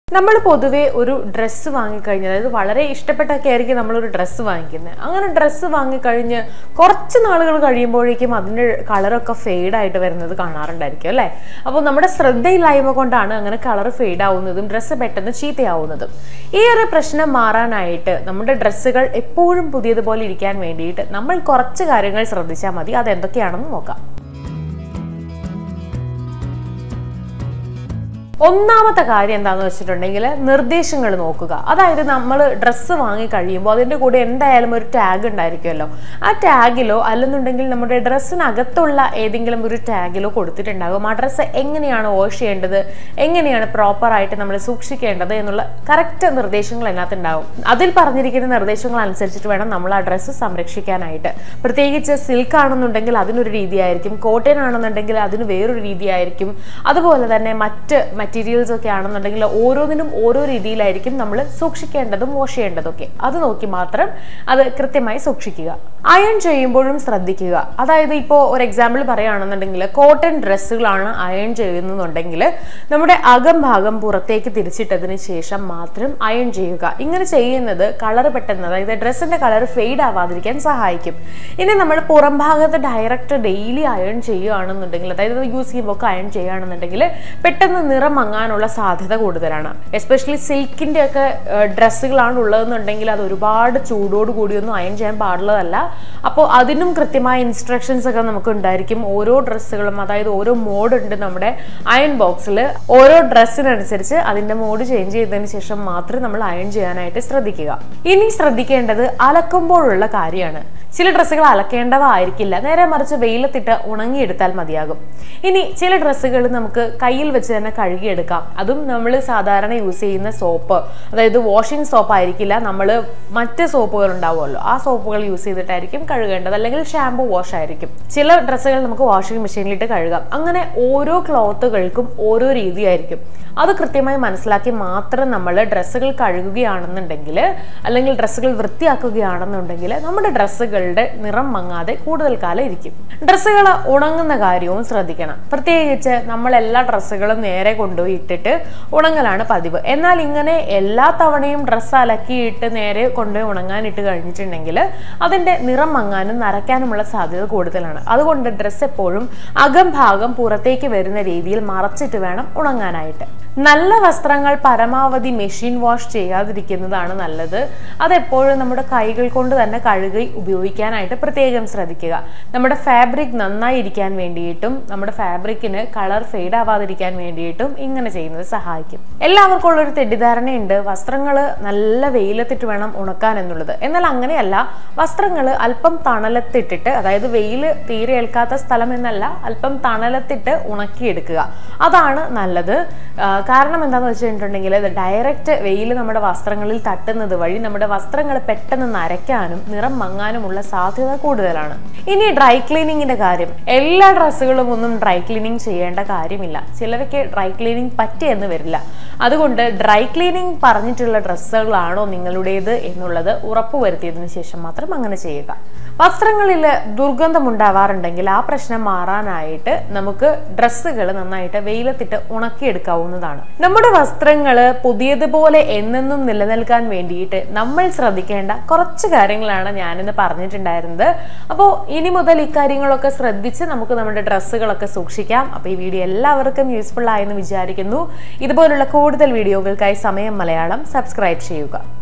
നമ്മൾ പൊതുവേ ഒരു ഡ്രസ്സ് വാങ്ങിക്കഴിഞ്ഞാൽ അതായത് വളരെ ഇഷ്ടപ്പെട്ടൊക്കെ ആയിരിക്കും നമ്മളൊരു ഡ്രസ്സ് വാങ്ങിക്കുന്നത് അങ്ങനെ ഡ്രസ്സ് വാങ്ങിക്കഴിഞ്ഞ് കുറച്ച് നാളുകൾ കഴിയുമ്പോഴേക്കും അതിൻ്റെ കളറൊക്കെ ഫെയ്ഡായിട്ട് വരുന്നത് കാണാറുണ്ടായിരിക്കും അല്ലേ അപ്പോൾ നമ്മുടെ ശ്രദ്ധയില്ലായ്മ കൊണ്ടാണ് അങ്ങനെ കളർ ഫെയ്ഡ് ആവുന്നതും ഡ്രസ്സ് പെട്ടെന്ന് ചീത്തയാവുന്നതും ഈ ഒരു പ്രശ്നം മാറാനായിട്ട് നമ്മുടെ ഡ്രസ്സുകൾ എപ്പോഴും പുതിയതുപോലെ ഇരിക്കാൻ വേണ്ടിയിട്ട് നമ്മൾ കുറച്ച് കാര്യങ്ങൾ ശ്രദ്ധിച്ചാൽ മതി അതെന്തൊക്കെയാണെന്ന് നോക്കാം ഒന്നാമത്തെ കാര്യം എന്താണെന്ന് വെച്ചിട്ടുണ്ടെങ്കിൽ നിർദ്ദേശങ്ങൾ നോക്കുക അതായത് നമ്മൾ ഡ്രസ്സ് വാങ്ങി കഴിയുമ്പോൾ അതിൻ്റെ കൂടെ എന്തായാലും ഒരു ടാഗ് ഉണ്ടായിരിക്കുമല്ലോ ആ ടാഗിലോ അല്ലെന്നുണ്ടെങ്കിൽ നമ്മുടെ ഡ്രസ്സിനകത്തുള്ള ഏതെങ്കിലും ഒരു ടാഗിലോ കൊടുത്തിട്ടുണ്ടാകും ആ ഡ്രസ്സ് എങ്ങനെയാണ് വാഷ് ചെയ്യേണ്ടത് എങ്ങനെയാണ് പ്രോപ്പറായിട്ട് നമ്മൾ സൂക്ഷിക്കേണ്ടത് എന്നുള്ള കറക്റ്റ് നിർദ്ദേശങ്ങൾ അതിനകത്ത് ഉണ്ടാവും അതിൽ പറഞ്ഞിരിക്കുന്ന നിർദ്ദേശങ്ങൾ അനുസരിച്ചിട്ട് വേണം നമ്മൾ ആ ഡ്രസ്സ് സംരക്ഷിക്കാനായിട്ട് പ്രത്യേകിച്ച് സിൽക്ക് ആണെന്നുണ്ടെങ്കിൽ അതിനൊരു രീതിയായിരിക്കും കോട്ടൺ ആണെന്നുണ്ടെങ്കിൽ അതിന് വേറൊരു രീതിയായിരിക്കും അതുപോലെ തന്നെ മറ്റ് മെറ്റീരിയൽസ് ഒക്കെ ആണെന്നുണ്ടെങ്കിൽ ഓരോന്നിനും ഓരോ രീതിയിലായിരിക്കും നമ്മൾ സൂക്ഷിക്കേണ്ടതും വാഷ് ചെയ്യേണ്ടതൊക്കെ അത് നോക്കി മാത്രം അത് കൃത്യമായി സൂക്ഷിക്കുക അയൺ ചെയ്യുമ്പോഴും ശ്രദ്ധിക്കുക അതായത് ഇപ്പോൾ ഒരു എക്സാമ്പിൾ പറയുകയാണെന്നുണ്ടെങ്കിൽ കോട്ടൺ ഡ്രസ്സുകളാണ് അയൺ ചെയ്യുന്നുണ്ടെങ്കിൽ നമ്മുടെ അകം ഭാഗം പുറത്തേക്ക് തിരിച്ചിട്ടതിന് ശേഷം മാത്രം അയൺ ചെയ്യുക ഇങ്ങനെ ചെയ്യുന്നത് കളർ പെട്ടെന്ന് അതായത് ഡ്രസ്സിന്റെ കളർ ഫെയ്ഡ് ആവാതിരിക്കാൻ സഹായിക്കും ഇനി നമ്മൾ പുറം ഭാഗത്ത് ഡയറക്റ്റ് ഡെയിലി അയൺ ചെയ്യുകയാണെന്നുണ്ടെങ്കിൽ അതായത് യൂസ് ചെയ്യുമ്പോൾ ഒക്കെ അയൺ ചെയ്യുകയാണെന്നുണ്ടെങ്കിൽ പെട്ടെന്ന് നിറം മങ്ങാനുള്ള സാധ്യത കൂടുതലാണ് എസ്പെഷ്യലി സിൽക്കിന്റെ ഒക്കെ ഡ്രസ്സുകളാണ് ഉള്ളതെന്നുണ്ടെങ്കിൽ അത് ഒരുപാട് ചൂടോട് കൂടിയൊന്നും അയൺ ചെയ്യാൻ പാടുള്ളതല്ല അപ്പോൾ അതിനും കൃത്യമായ ഇൻസ്ട്രക്ഷൻസ് ഒക്കെ നമുക്ക് ഉണ്ടായിരിക്കും ഓരോ ഡ്രസ്സുകളും അതായത് ഓരോ മോഡ് ഉണ്ട് നമ്മുടെ അയൺ ബോക്സിൽ ഓരോ ഡ്രസ്സിനനുസരിച്ച് അതിന്റെ മോഡ് ചേഞ്ച് ചെയ്തതിന് ശേഷം മാത്രം നമ്മൾ അയൺ ചെയ്യാനായിട്ട് ശ്രദ്ധിക്കുക ഇനി ശ്രദ്ധിക്കേണ്ടത് അലക്കുമ്പോഴുള്ള കാര്യമാണ് ചില ഡ്രസ്സുകൾ അലക്കേണ്ടവ ആയിരിക്കില്ല നേരെ മറിച്ച് വെയിലത്തിട്ട് ഉണങ്ങിയെടുത്താൽ മതിയാകും ഇനി ചില ഡ്രസ്സുകൾ നമുക്ക് കയ്യിൽ വെച്ച് തന്നെ കഴുകിയെടുക്കാം അതും നമ്മൾ സാധാരണ യൂസ് ചെയ്യുന്ന സോപ്പ് അതായത് വാഷിംഗ് സോപ്പ് ആയിരിക്കില്ല നമ്മൾ മറ്റ് സോപ്പുകൾ ഉണ്ടാവുമല്ലോ ആ സോപ്പുകൾ യൂസ് ചെയ്തിട്ടായിരിക്കും കഴുകേണ്ടത് അല്ലെങ്കിൽ ഷാമ്പു വാഷ് ആയിരിക്കും ചില ഡ്രസ്സുകൾ നമുക്ക് വാഷിംഗ് മെഷീനിലിട്ട് കഴുകാം അങ്ങനെ ഓരോ ക്ലോത്തുകൾക്കും ഓരോ രീതിയായിരിക്കും അത് കൃത്യമായി മനസ്സിലാക്കി മാത്രം നമ്മൾ ഡ്രസ്സുകൾ കഴുകുകയാണെന്നുണ്ടെങ്കിൽ അല്ലെങ്കിൽ ഡ്രസ്സുകൾ വൃത്തിയാക്കുകയാണെന്നുണ്ടെങ്കിൽ നമ്മുടെ ഡ്രസ്സുകളുടെ നിറം മങ്ങാതെ കൂടുതൽ കാലം ഇരിക്കും ഡ്രസ്സുകൾ ഉണങ്ങുന്ന കാര്യവും ശ്രദ്ധിക്കണം പ്രത്യേകിച്ച് നമ്മൾ എല്ലാ ഡ്രസ്സുകളും നേരെ കൊണ്ടുപോയി ഇട്ടിട്ട് ഉണങ്ങലാണ് പതിവ് എന്നാൽ ഇങ്ങനെ എല്ലാ തവണയും ഡ്രസ്സ് അലക്കിയിട്ട് നേരെ കൊണ്ടുപോയി ഉണങ്ങാനിട്ട് കഴിഞ്ഞിട്ടുണ്ടെങ്കിൽ അതിൻ്റെ നിറം മങ്ങാനും നരയ്ക്കാനുമുള്ള സാധ്യത കൂടുതലാണ് അതുകൊണ്ട് ഡ്രസ്സ് എപ്പോഴും അകം ഭാഗം പുറത്തേക്ക് വരുന്ന രീതിയിൽ മറച്ചിട്ട് വേണം ഉണങ്ങാനായിട്ട് നല്ല വസ്ത്രങ്ങൾ പരമാവധി മെഷീൻ വാഷ് ചെയ്യാതിരിക്കുന്നതാണ് നല്ലത് അതെപ്പോഴും നമ്മുടെ കൈകൾ കൊണ്ട് തന്നെ കഴുകി ഉപയോഗിക്കാനായിട്ട് പ്രത്യേകം ശ്രദ്ധിക്കുക നമ്മുടെ ഫാബ്രിക് നന്നായി ഇരിക്കാൻ വേണ്ടിയിട്ടും നമ്മുടെ ഫാബ്രിക്കിന് കളർ ഫെയ്ഡ് ആവാതിരിക്കാൻ വേണ്ടിയിട്ടും ഇങ്ങനെ ചെയ്യുന്നത് സഹായിക്കും എല്ലാവർക്കും ഉള്ളൊരു തെറ്റിദ്ധാരണയുണ്ട് വസ്ത്രങ്ങൾ നല്ല വെയിലത്തിട്ട് വേണം ഉണക്കാൻ എന്നുള്ളത് എന്നാൽ അങ്ങനെയല്ല വസ്ത്രങ്ങൾ അല്പം തണലത്തിട്ടിട്ട് അതായത് വെയിൽ തീരെ ഏൽക്കാത്ത സ്ഥലം എന്നല്ല അല്പം തണലത്തിട്ട് ഉണക്കിയെടുക്കുക അതാണ് നല്ലത് ആ, കാരണം എന്താണെന്ന് വെച്ചിട്ടുണ്ടെങ്കിൽ ഡയറക്റ്റ് വെയിൽ നമ്മുടെ വസ്ത്രങ്ങളിൽ തട്ടുന്നത് വഴി നമ്മുടെ വസ്ത്രങ്ങൾ പെട്ടെന്ന് നരയ്ക്കാനും നിറം മങ്ങാനുമുള്ള സാധ്യത കൂടുതലാണ് ഇനി ഡ്രൈ ക്ലീനിങ്ങിന്റെ കാര്യം എല്ലാ ഡ്രസ്സുകളും ഒന്നും ഡ്രൈ ക്ലീനിങ് ചെയ്യേണ്ട കാര്യമില്ല ചിലരൊക്കെ ഡ്രൈ ക്ലീനിങ് പറ്റിയെന്ന് വരില്ല അതുകൊണ്ട് ഡ്രൈ ക്ലീനിങ് പറഞ്ഞിട്ടുള്ള ഡ്രസ്സുകളാണോ നിങ്ങളുടേത് എന്നുള്ളത് ഉറപ്പുവരുത്തിയതിനു ശേഷം മാത്രം അങ്ങനെ ചെയ്യുക വസ്ത്രങ്ങളിൽ ദുർഗന്ധം ഉണ്ടാവാറുണ്ടെങ്കിൽ ആ പ്രശ്നം മാറാനായിട്ട് നമുക്ക് ഡ്രസ്സുകൾ നന്നായിട്ട് വെയിലത്തിട്ട് ഉണക്കിയെടുക്കാവുന്നതാണ് നമ്മുടെ വസ്ത്രങ്ങൾ പുതിയതുപോലെ എന്നെന്നും നിലനിൽക്കാൻ വേണ്ടിയിട്ട് നമ്മൾ ശ്രദ്ധിക്കേണ്ട കുറച്ച് കാര്യങ്ങളാണ് ഞാനിന്ന് പറഞ്ഞിട്ടുണ്ടായിരുന്നത് അപ്പോൾ ഇനി മുതൽ ഇക്കാര്യങ്ങളൊക്കെ ശ്രദ്ധിച്ച് നമുക്ക് നമ്മുടെ ഡ്രസ്സുകളൊക്കെ സൂക്ഷിക്കാം അപ്പോൾ ഈ വീഡിയോ എല്ലാവർക്കും യൂസ്ഫുൾ ആയെന്ന് വിചാരിക്കുന്നു ഇതുപോലുള്ള കൂടുതൽ വീഡിയോകൾക്കായി സമയം മലയാളം സബ്സ്ക്രൈബ് ചെയ്യുക